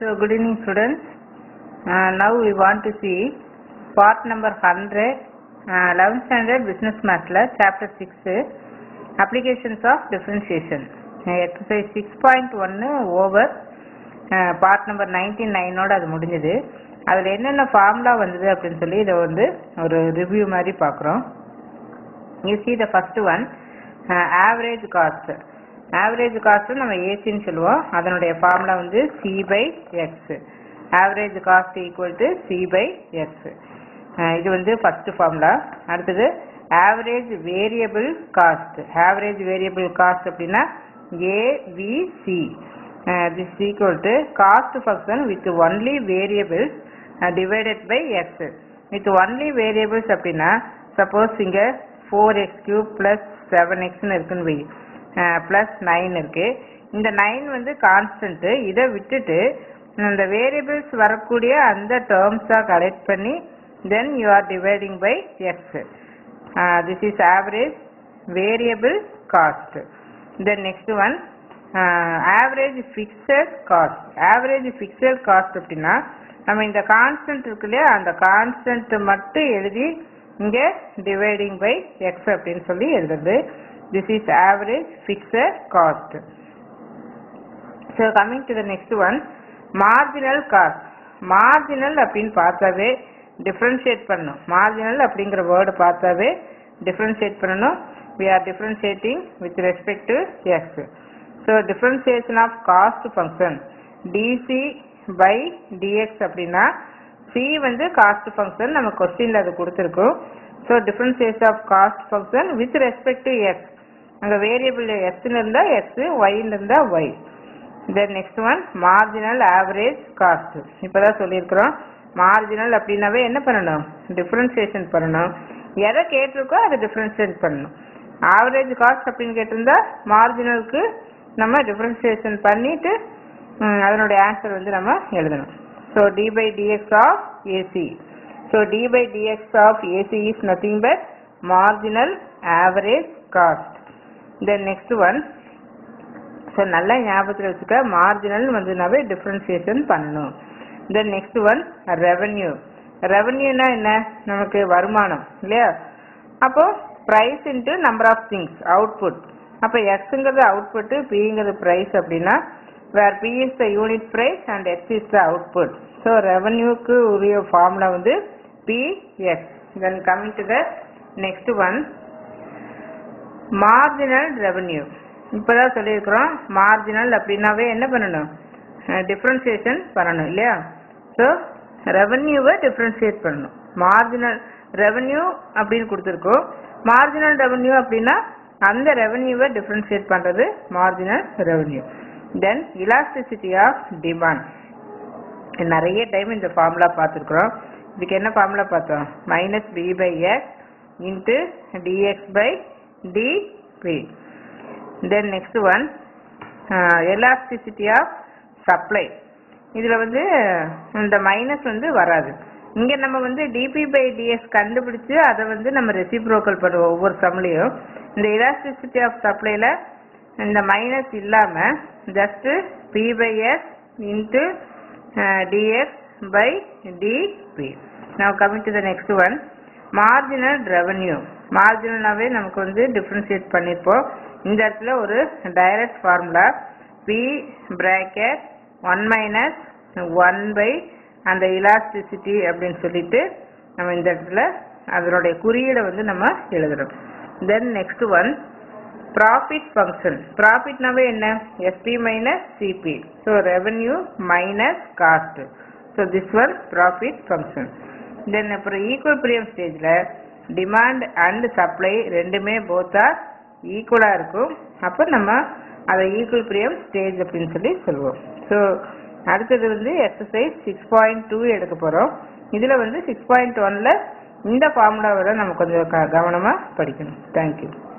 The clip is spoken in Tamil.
So good evening students. Uh, now we want to see part number 100, uh, 11th standard business math la chapter 6 applications of differentiation. Uh, exercise 6.1 over uh, part number 99 ஓட அது முடிஞ்சது அதில் என்னென்ன ஃபார்முலா வந்தது அப்படின்னு சொல்லி இதை வந்து ஒரு ரிவ்யூ மாதிரி பார்க்குறோம் you see the first one uh, average cost average cost நம்ம ஏசின்னு சொல்லுவோம் அதனுடைய ஃபார்முலா வந்து c by x average cost equal to c by x அஹ் இது வந்து ஃபர்ஸ்ட் ஃபார்முலா அடுத்தது average variable cost average variable cost அப்படின்னா avc uh, this is equal to cost function with only variables uh, divided by x with only variables அப்படின்னா சப்போஸ் இங்க four x cube plus seven எக்ஸ்னு இருக்குன்னு வை பிளஸ் நைன் இருக்கு இந்த நைன் வந்து கான்ஸ்டன்ட் இதை விட்டுட்டு அந்த வேரியபிள்ஸ் வரக்கூடிய அந்த டேர்ம்ஸாக கலெக்ட் பண்ணி then you are dividing by x this is average variable cost then next one average fixed cost average fixed cost அப்படின்னா நம்ம இந்த கான்ஸ்டன்ட் இருக்கு இல்லையா அந்த கான்ஸ்டன்ட் மட்டும் எழுதி இங்க டிவைடிங் பை எக்ஸ் அப்படின்னு சொல்லி எழுதுறது this is average fixed cost so coming to the next one marginal cost marginal அப்படின்னு பார்த்தாவே டிஃப்ரென்ஷியேட் பண்ணணும் மார்ஜினல் அப்படிங்கிற வேர்டு பார்த்தாவே டிஃப்ரென்ஷியேட் பண்ணணும் we are differentiating with respect to x so differentiation of cost function dc by dx அப்படின்னா சி வந்து காஸ்ட் ஃபங்க்ஷன் நம்ம கொஸ்டின்ல அது கொடுத்துருக்கோம் so differentiation of cost function with respect to x அங்கே வேரியபிள் எக்ஸ்னு இருந்தால் எக்ஸ் ஒய்னு இருந்தால் y then next one marginal average cost இப்போதான் சொல்லியிருக்கிறோம் மார்ஜினல் அப்படின்னாவே என்ன பண்ணணும் டிஃபரன்சியேஷன் பண்ணணும் எதை கேட்டிருக்கோ அதை டிஃபரன்ஷியேட் பண்ணணும் ஆவரேஜ் காஸ்ட் அப்படின்னு கேட்டிருந்தா மார்ஜினலுக்கு நம்ம டிஃபரன்சியேஷன் பண்ணிட்டு ம், அதனுடைய ஆன்சர் வந்து நம்ம எழுதணும் So d by dx of AC. So d by dx of AC is nothing but marginal average cost. Then next one. So நல்லா ஞாபகத்தில் வச்சுக்க மார்ஜினல் வந்துனாவே டிஃப்ரென்சியேஷன் பண்ணணும் தென் நெக்ஸ்ட் ஒன் ரெவன்யூ ரெவன்யூனா என்ன நமக்கு வருமானம் இல்லையா அப்போ price into number of things output அப்போ எக்ஸுங்கிறது அவுட்புட்டு பிங்கிறது ப்ரைஸ் அப்படின்னா where P is the unit price and x is the output so ரெவன்யூக்கு உரிய ஃபார்முலா வந்து P x then coming to the next one marginal revenue இப்போதான் சொல்லியிருக்கிறோம் மார்ஜினல் அப்படின்னாவே என்ன பண்ணணும் டிஃப்ரென்சியேஷன் பண்ணணும் இல்லையா ஸோ ரெவன்யூவை டிஃப்ரென்சியேட் பண்ணணும் மார்ஜினல் ரெவன்யூ அப்படின்னு கொடுத்துருக்கோம் மார்ஜினல் ரெவன்யூ அப்படின்னா அந்த ரெவன்யூவை டிஃப்ரென்சியேட் பண்ணுறது marginal revenue then elasticity of demand நிறைய டைம் இந்த ஃபார்முலா பார்த்துருக்குறோம் இதுக்கு என்ன ஃபார்முலா பார்த்தோம் minus P by x into dx by dp then next one elasticity of supply இதில் வந்து இந்த மைனஸ் வந்து வராது இங்கே நம்ம வந்து டிபி பை டிஎஸ் கண்டுபிடிச்சு அதை வந்து நம்ம ரெசிப்ரோக்கல் பண்ணுவோம் ஒவ்வொரு சம்லையும் இந்த எலாஸ்டிசிட்டி ஆஃப் சப்ளைல இந்த மைனஸ் இல்லாமல் just P by S into ds by dp now coming to the next one marginal revenue மார்ஜினல்னாவே நமக்கு வந்து டிஃப்ரென்ஷியேட் பண்ணியிருப்போம் இந்த இடத்துல ஒரு direct formula P bracket one minus one by அந்த இலாஸ்டிசிட்டி அப்படின்னு சொல்லிட்டு நம்ம இந்த இடத்துல அதனுடைய குறியீடை வந்து நம்ம எழுதுறோம் then next one profit function ப்ராஃபிட்னாவே என்ன SP minus CP so revenue minus cost so this one profit function then அப்புறம் ஈக்குவல் பிரியம் ஸ்டேஜில் டிமாண்ட் அண்ட் சப்ளை ரெண்டுமே போத்தா ஈக்குவலாக இருக்கும் அப்போ நம்ம அதை ஈக்குவல் பிரியம் ஸ்டேஜ் அப்படின்னு சொல்லி சொல்லுவோம் ஸோ அடுத்தது வந்து எக்ஸசைஸ் சிக்ஸ் பாயிண்ட் டூ எடுக்க போகிறோம் இதில் வந்து சிக்ஸ் பாயிண்ட் ஒனில் இந்த ஃபார்முலாவை நம்ம கொஞ்சம் க கவனமாக படிக்கணும் தேங்க்யூ